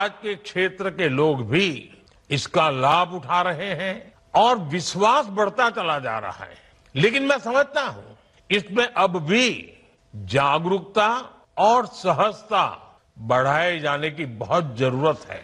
आज के क्षेत्र के लोग भी इसका लाभ उठा रहे हैं और विश्वास बढ़ता चला जा रहा है लेकिन मैं समझता हूं इसमें अब भी जागरूकता और सहजता बढ़ाए जाने की बहुत जरूरत है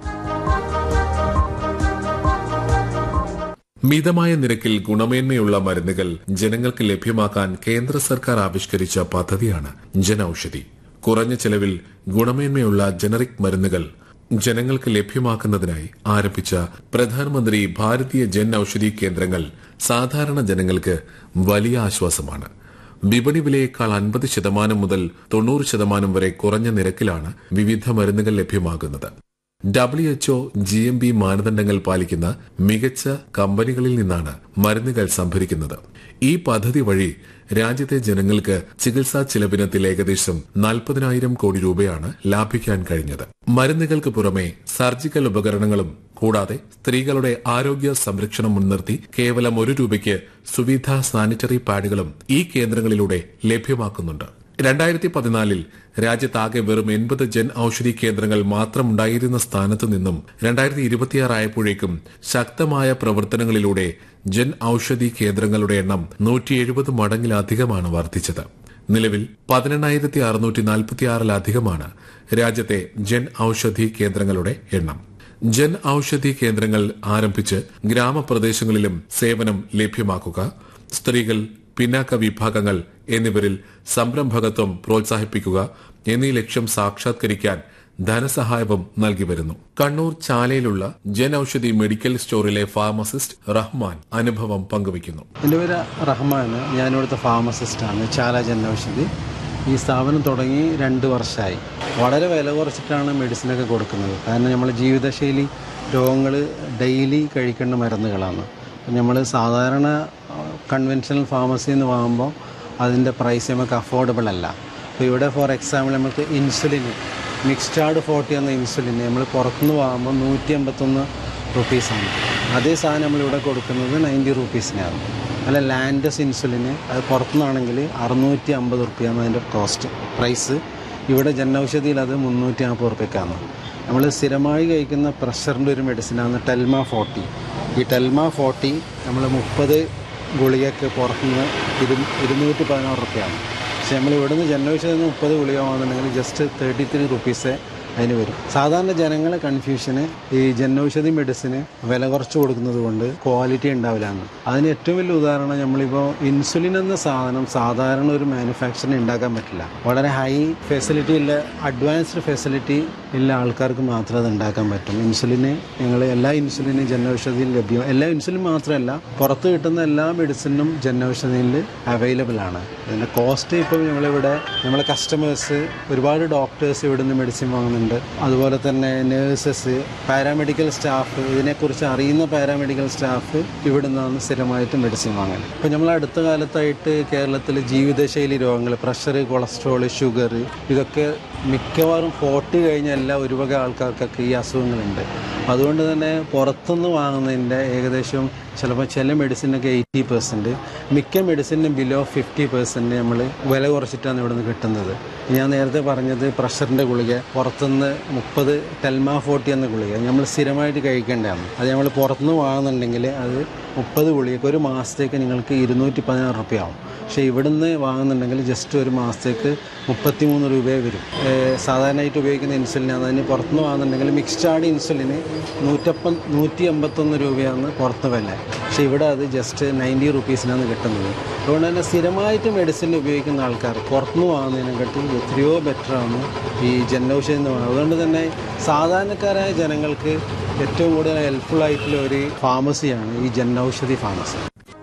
മിതമായ നിരക്കിൽ ഗുണമേന്മയുള്ള മരുന്നുകൾ ജനങ്ങൾക്ക് ലഭ്യമാക്കാൻ കേന്ദ്ര സർക്കാർ ആവിഷ്കരിച്ച പദ്ധതിയാണ് ജൻ ഔഷധി കുറഞ്ഞ ചെലവിൽ ഗുണമേന്മയുള്ള ജനറിക് മരുന്നുകൾ ജനങ്ങൾക്ക് ലഭ്യമാക്കുന്നതിനായി ആരംഭിച്ച പ്രധാനമന്ത്രി ഭാരതീയ ജൻ ഔഷധി കേന്ദ്രങ്ങൾ സാധാരണ ജനങ്ങൾക്ക് വലിയ ആശ്വാസമാണ് വിപണി വിലയേക്കാൾ അൻപത് ശതമാനം മുതൽ തൊണ്ണൂറ് ശതമാനം വരെ കുറഞ്ഞ നിരക്കിലാണ് വിവിധ മരുന്നുകൾ ലഭ്യമാകുന്നത് W HO G M B മാനദണ്ഡങ്ങൾ പാലിക്കുന്ന മികച്ച കമ്പനികളിൽ നിന്നാണ് മരുന്നുകൾ സംഭരിക്കുന്നത് ഈ പദ്ധതി വഴി രാജ്യത്തെ ജനങ്ങൾക്ക് ചികിത്സാ ചിലവിനത്തിൽ ഏകദേശം നാൽപ്പതിനായിരം കോടി രൂപയാണ് ലാഭിക്കാൻ കഴിഞ്ഞത് മരുന്നുകൾക്ക് പുറമെ സർജിക്കൽ ഉപകരണങ്ങളും കൂടാതെ സ്ത്രീകളുടെ ആരോഗ്യ സംരക്ഷണം മുൻനിർത്തി കേവലം ഒരു രൂപയ്ക്ക് സുവിധ സാനിറ്ററി പാഡുകളും ഈ കേന്ദ്രങ്ങളിലൂടെ ലഭ്യമാക്കുന്നുണ്ട് രണ്ടായിരത്തി പതിനാലിൽ രാജ്യത്താകെ വെറും എൺപത് ജൻ ഔഷധി കേന്ദ്രങ്ങൾ മാത്രമുണ്ടായിരുന്ന സ്ഥാനത്തു നിന്നും രണ്ടായിരത്തി ഇരുപത്തിയാറായപ്പോഴേക്കും ശക്തമായ പ്രവർത്തനങ്ങളിലൂടെ ജൻ ഔഷധി കേന്ദ്രങ്ങളുടെ എണ്ണം നൂറ്റി എഴുപത് മടങ്ങിലധികമാണ് വർദ്ധിച്ചത് നിലവിൽ പതിനെണ്ണായിരത്തി അറുന്നൂറ്റി നാൽപ്പത്തിയാറിലധികമാണ് രാജ്യത്തെ ജൻ ഔഷധി കേന്ദ്രങ്ങളുടെ എണ്ണം ജൻ ഔഷധി കേന്ദ്രങ്ങൾ ആരംഭിച്ച് ഗ്രാമപ്രദേശങ്ങളിലും സേവനം ലഭ്യമാക്കുക സ്ത്രീകൾ പിന്നാക്ക വിഭാഗങ്ങൾ എന്നിവരിൽ സംരംഭകത്വം പ്രോത്സാഹിപ്പിക്കുക എന്നീ ലക്ഷ്യം സാക്ഷാത്കരിക്കാൻ ധനസഹായവും നൽകി വരുന്നു കണ്ണൂർ ചാലയിലുള്ള ജൻ ഔഷധി മെഡിക്കൽ സ്റ്റോറിലെ ഫാർമസിസ്റ്റ് റഹ്മാൻ അനുഭവം പങ്കുവയ്ക്കുന്നു എൻ്റെ പേര് റഹ്മാൻ ഞാനിവിടുത്തെ ഫാർമസിസ്റ്റാണ് ചാല ജനൌഷധി ഈ സ്ഥാപനം തുടങ്ങി രണ്ട് വർഷമായി വളരെ വില കുറച്ചിട്ടാണ് മെഡിസിനൊക്കെ കൊടുക്കുന്നത് കാരണം നമ്മൾ ജീവിതശൈലി രോഗങ്ങൾ ഡെയിലി കഴിക്കേണ്ട മരുന്നുകളാണ് നമ്മൾ സാധാരണ കൺവെൻഷണൽ ഫാർമസിയിൽ നിന്ന് വാങ്ങുമ്പോൾ അതിൻ്റെ പ്രൈസ് നമുക്ക് അഫോർഡബിൾ അല്ല അപ്പോൾ ഇവിടെ ഫോർ എക്സാമ്പിൾ നമുക്ക് ഇൻസുലിൻ മിക്സ്റ്റാർഡ് ഫോർട്ടി എന്ന ഇൻസുലിൻ നമ്മൾ പുറത്തുനിന്ന് വാങ്ങുമ്പോൾ നൂറ്റി അമ്പത്തൊന്ന് റുപ്പീസാണ് അതേ സാധനം നമ്മളിവിടെ കൊടുക്കുന്നത് നയൻറ്റി റുപ്പീസിനാണ് അല്ല ലാൻഡസ് ഇൻസുലിന് അത് പുറത്തുനിന്നാണെങ്കിൽ അറുന്നൂറ്റി അമ്പത് റുപ്യാണ് അതിൻ്റെ കോസ്റ്റ് പ്രൈസ് ഇവിടെ ജനൌഷധിയിൽ അത് മുന്നൂറ്റി നാൽപ്പത് റുപ്യക്കാണ് നമ്മൾ സ്ഥിരമായി കഴിക്കുന്ന പ്രഷറിൻ്റെ ഒരു മെഡിസിനാണ് ടെൽമ ഫോർട്ടി ഈ ടെൽമ ഫോർട്ടി നമ്മൾ മുപ്പത് ഗുളികയ്ക്ക് പുറത്തുനിന്ന് ഇരു ഇരുന്നൂറ്റി പതിനാറ് റുപ്യാണ് പക്ഷേ നമ്മൾ ഇവിടുന്ന് ജനൌഷധിയിൽ നിന്ന് മുപ്പത് ഗുളിക വാങ്ങുന്നുണ്ടെങ്കിൽ ജസ്റ്റ് തേർട്ടി ത്രീ റുപ്പീസേ അതിന് വരും സാധാരണ ജനങ്ങളെ കൺഫ്യൂഷന് ഈ ജനൌഷധി മെഡിസിന് വില കുറച്ച് കൊടുക്കുന്നത് കൊണ്ട് ക്വാളിറ്റി ഉണ്ടാവില്ല എന്ന് അതിന് ഏറ്റവും വലിയ ഉദാഹരണം നമ്മളിപ്പോൾ ഇൻസുലിൻ എന്ന സാധനം സാധാരണ ഒരു മാനുഫാക്ചറിന് ഉണ്ടാക്കാൻ പറ്റില്ല വളരെ ഹൈ ഫെസിലിറ്റി ഉള്ള അഡ്വാൻസ്ഡ് ഫെസിലിറ്റി ഉള്ള ആൾക്കാർക്ക് മാത്രമേ അത് ഉണ്ടാക്കാൻ പറ്റും ഇൻസുലിന് ഞങ്ങൾ എല്ലാ ഇൻസുലിനും ജനൌഷധിയിൽ ലഭ്യം എല്ലാ ഇൻസുലിൻ മാത്രമല്ല പുറത്ത് കിട്ടുന്ന എല്ലാ മെഡിസിനും ജനൌഷധിയിൽ അവൈലബിൾ ആണ് അതിൻ്റെ കോസ്റ്റ് ഇപ്പം ഞങ്ങളിവിടെ നമ്മളെ കസ്റ്റമേഴ്സ് ഒരുപാട് ഡോക്ടേഴ്സ് ഇവിടുന്ന് മെഡിസിൻ വാങ്ങുന്നുണ്ട് അതുപോലെ തന്നെ നേഴ്സസ് പാരാമെഡിക്കൽ സ്റ്റാഫ് ഇതിനെക്കുറിച്ച് അറിയുന്ന പാരാമെഡിക്കൽ സ്റ്റാഫ് ഇവിടെ നിന്നാണ് സ്ഥിരമായിട്ട് മെഡിസിൻ വാങ്ങുന്നത് ഇപ്പം നമ്മൾ അടുത്ത കാലത്തായിട്ട് കേരളത്തിൽ ജീവിതശൈലി രോഗങ്ങൾ പ്രഷർ കൊളസ്ട്രോൾ ഷുഗർ ഇതൊക്കെ മിക്കവാറും ഫോർട്ടി കഴിഞ്ഞ എല്ലാ ഒരുവക ആൾക്കാർക്കൊക്കെ ഈ അസുഖങ്ങളുണ്ട് അതുകൊണ്ട് തന്നെ പുറത്തുനിന്ന് വാങ്ങുന്നതിൻ്റെ ഏകദേശം ചിലപ്പോൾ ചില മെഡിസിനൊക്കെ എയ്റ്റി പെർസെൻറ്റ് മിക്ക മെഡിസിനും ബിലോ ഫിഫ്റ്റി പെർസെൻറ്റ് നമ്മൾ വില കുറച്ചിട്ടാണ് ഇവിടെ നിന്ന് കിട്ടുന്നത് ഞാൻ നേരത്തെ പറഞ്ഞത് പ്രഷറിൻ്റെ ഗുളിക പുറത്തുനിന്ന് മുപ്പത് ടെൽമ ഫോർട്ടി എന്ന ഗുളിക നമ്മൾ സ്ഥിരമായിട്ട് കഴിക്കേണ്ടതാണ് അത് നമ്മൾ പുറത്തുനിന്ന് വാങ്ങുന്നുണ്ടെങ്കിൽ അത് മുപ്പത് ഗുളികക്ക് ഒരു മാസത്തേക്ക് നിങ്ങൾക്ക് ഇരുന്നൂറ്റി പതിനാറ് റുപ്യ ആവും പക്ഷേ ഇവിടുന്ന് വാങ്ങുന്നുണ്ടെങ്കിൽ ജസ്റ്റ് ഒരു മാസത്തേക്ക് മുപ്പത്തി മൂന്ന് രൂപയെ വരും ഏഹ് സാധാരണയായിട്ട് ഉപയോഗിക്കുന്ന ഇൻസുലിനാണ് അതിന് പുറത്തുനിന്ന് വാങ്ങുന്നുണ്ടെങ്കിൽ മിക്സ്ഡ് ഇൻസുലിന് നൂറ്റപ്പ നൂറ്റി എൺപത്തൊന്ന് രൂപയാണ് പുറത്ത് വില പക്ഷേ ഇവിടെ അത് ജസ്റ്റ് നയൻറ്റി റുപ്പീസിനാണ് കിട്ടുന്നത് അതുകൊണ്ട് തന്നെ സ്ഥിരമായിട്ട് മെഡിസിൻ ഉപയോഗിക്കുന്ന ആൾക്കാർ പുറത്തുനിന്ന് വാങ്ങുന്നതിനെക്കാട്ടി എത്രയോ ബെറ്ററാണ് ഈ ജനൌഷധി എന്ന് പറയുന്നത് അതുകൊണ്ട് തന്നെ സാധാരണക്കാരായ ജനങ്ങൾക്ക് ഏറ്റവും കൂടുതൽ ഹെൽപ്ഫുൾ ആയിട്ടുള്ള ഒരു ഫാർമസിയാണ് ഈ ജനൌഷധി ഫാർമസി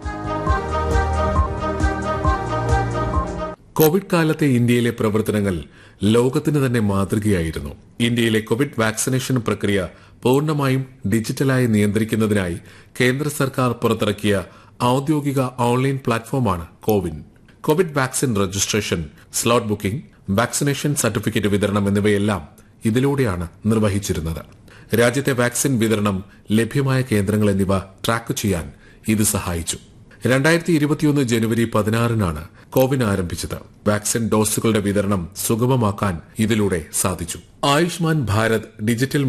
കോവിഡ് കാലത്തെ ഇന്ത്യയിലെ പ്രവർത്തനങ്ങൾ ലോകത്തിന് തന്നെ മാതൃകയായിരുന്നു ഇന്ത്യയിലെ കോവിഡ് വാക്സിനേഷൻ പ്രക്രിയ പൂർണ്ണമായും ഡിജിറ്റലായി നിയന്ത്രിക്കുന്നതിനായി കേന്ദ്ര സർക്കാർ പുറത്തിറക്കിയ ഔദ്യോഗിക ഓൺലൈൻ പ്ലാറ്റ്ഫോമാണ് CoWIN Covid vaccine registration slot booking vaccination certificate വിതരണം എന്നിവയെല്ലാം ഇതിലൂടെയാണ് നിർവഹിച്ചിരുന്നത് രാജ്യത്തെ വാക്സിൻ വിതരണം ലഭ്യമായ കേന്ദ്രങ്ങൾ എന്നിവ ട്രാക്ക് ചെയ്യാൻ ഇത് സഹായിച്ചു രണ്ടായിരത്തി ഇരുപത്തിയൊന്ന് ജനുവരി പതിനാറിനാണ് കോവിൻ ആരംഭിച്ചത് വാക്സിൻ ഡോസുകളുടെ വിതരണം സുഗമമാക്കാൻ ഇതിലൂടെ സാധിച്ചു ആയുഷ്മാൻ ഭാരത് ഡിജിറ്റൽ